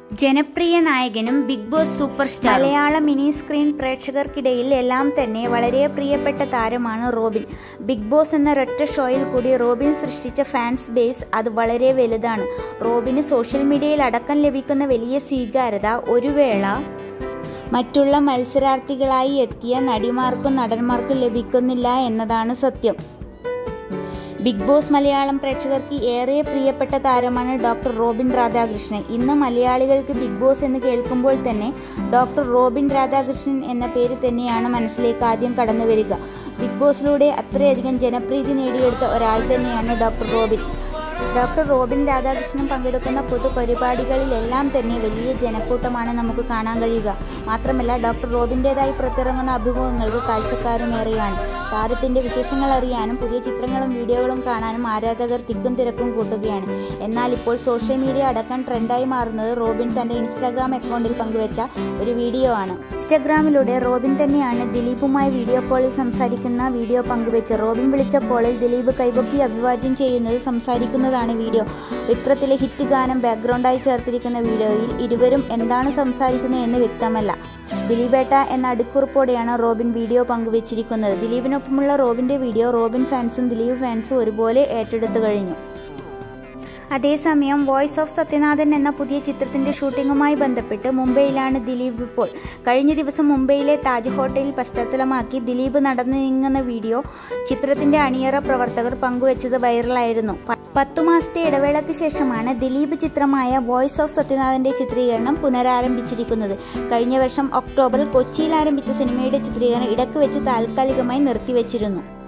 ജനപ്രിയ നായകനും Big Boss super star മലയാള മിനി സ്ക്രീൻ പ്രേക്ഷകർക്കിടയിൽ എല്ലാം തന്നെ വളരെ പ്രിയപ്പെട്ട താരമാണ് റോബിൻ ബിഗ് ബോസ് എന്ന ഒരൊറ്റ ഷോയിൽ കൂടി റോബിൻ സൃഷ്ടിച്ച ഫാൻസ് ബേസ് അത് വളരെ വലുതാണ് റോബിന് സോഷ്യൽ മീഡിയയിൽ അടക്കം ലഭിക്കുന്ന വലിയ സ്വീകാര്യത ഒരു വേള മറ്റുള്ള മത്സരാർത്ഥികളായി എത്തിയ നടിമാർക്കും നടന്മാർക്കും ലഭിക്കുന്നില്ല എന്നതാണ് സത്യം ബിഗ് ബോസ് മലയാളം പ്രേക്ഷകർക്ക് ഏറെ പ്രിയപ്പെട്ട താരമാണ് ഡോക്ടർ റോബിൻ രാധാകൃഷ്ണൻ ഇന്ന് മലയാളികൾക്ക് ബിഗ് ബോസ് എന്ന് കേൾക്കുമ്പോൾ തന്നെ ഡോക്ടർ റോബിൻ രാധാകൃഷ്ണൻ എന്ന പേര് തന്നെയാണ് മനസ്സിലേക്ക് ആദ്യം കടന്നു വരിക ബിഗ് ബോസിലൂടെ അത്രയധികം ജനപ്രീതി നേടിയെടുത്ത ഒരാൾ തന്നെയാണ് doctor Robin doctor Robin Radhakrishnan പങ്കെടുക്കുന്ന പൊതുപരിപാടികളിലെല്ലാം തന്നെ വലിയ ജനക്കൂട്ടമാണ് നമുക്ക് കാണാൻ കഴിയുക മാത്രമല്ല ഡോക്ടർ റോബിൻ്റെതായി പുറത്തിറങ്ങുന്ന അഭിമുഖങ്ങൾക്ക് കാഴ്ചക്കാരും ഏറെയാണ് താരത്തിന്റെ വിശേഷങ്ങൾ അറിയാനും പുതിയ ചിത്രങ്ങളും വീഡിയോകളും കാണാനും ആരാധകർ തിക്കും തിരക്കും കൂട്ടുകയാണ് എന്നാൽ ഇപ്പോൾ സോഷ്യൽ മീഡിയ അടക്കം ട്രെൻഡായി മാറുന്നത് റോബിൻ തന്റെ ഇൻസ്റ്റാഗ്രാം അക്കൗണ്ടിൽ പങ്കുവച്ച ഒരു വീഡിയോ ആണ് ഇൻസ്റ്റാഗ്രാമിലൂടെ റോബിൻ തന്നെയാണ് ദിലീപുമായി വീഡിയോ കോളിൽ സംസാരിക്കുന്ന വീഡിയോ പങ്കുവെച്ച് റോബിൻ വിളിച്ച കോളിൽ ദിലീപ് കൈപൊക്കി അഭിവാദ്യം ചെയ്യുന്നത് സംസാരിക്കുന്നതാണ് വീഡിയോ വിക്രത്തിലെ ഹിറ്റ് ഗാനം ബാക്ക്ഗ്രൗണ്ടായി ചേർത്തിരിക്കുന്ന വീഡിയോയിൽ ഇരുവരും എന്താണ് സംസാരിക്കുന്നത് എന്ന് വ്യക്തമല്ല ദിലീപേട്ട എന്ന അടിക്കുറിപ്പോടെയാണ് റോബിൻ വീഡിയോ പങ്കുവച്ചിരിക്കുന്നത് ദിലീപിനൊപ്പമുള്ള റോബിന്റെ വീഡിയോ റോബിൻ ഫാൻസും ദിലീപ് ഫാൻസും ഒരുപോലെ ഏറ്റെടുത്തു കഴിഞ്ഞു അതേസമയം വോയിസ് ഓഫ് സത്യനാഥൻ എന്ന പുതിയ ചിത്രത്തിന്റെ ഷൂട്ടിംഗുമായി ബന്ധപ്പെട്ട് മുംബൈയിലാണ് ദിലീപ് ഇപ്പോൾ കഴിഞ്ഞ ദിവസം മുംബൈയിലെ താജ് ഹോട്ടലിൽ പശ്ചാത്തലമാക്കി ദിലീപ് നടന്നു നീങ്ങുന്ന വീഡിയോ ചിത്രത്തിന്റെ അണിയറ പ്രവർത്തകർ പങ്കുവച്ചത് വൈറലായിരുന്നു പത്തു മാസത്തെ ഇടവേളയ്ക്ക് ശേഷമാണ് ദിലീപ് ചിത്രമായ വോയിസ് ഓഫ് സത്യനാഥന്റെ ചിത്രീകരണം പുനരാരംഭിച്ചിരിക്കുന്നത് കഴിഞ്ഞ വർഷം ഒക്ടോബറിൽ കൊച്ചിയിൽ ആരംഭിച്ച സിനിമയുടെ ചിത്രീകരണം ഇടയ്ക്ക് വെച്ച് താൽക്കാലികമായി നിർത്തിവെച്ചിരുന്നു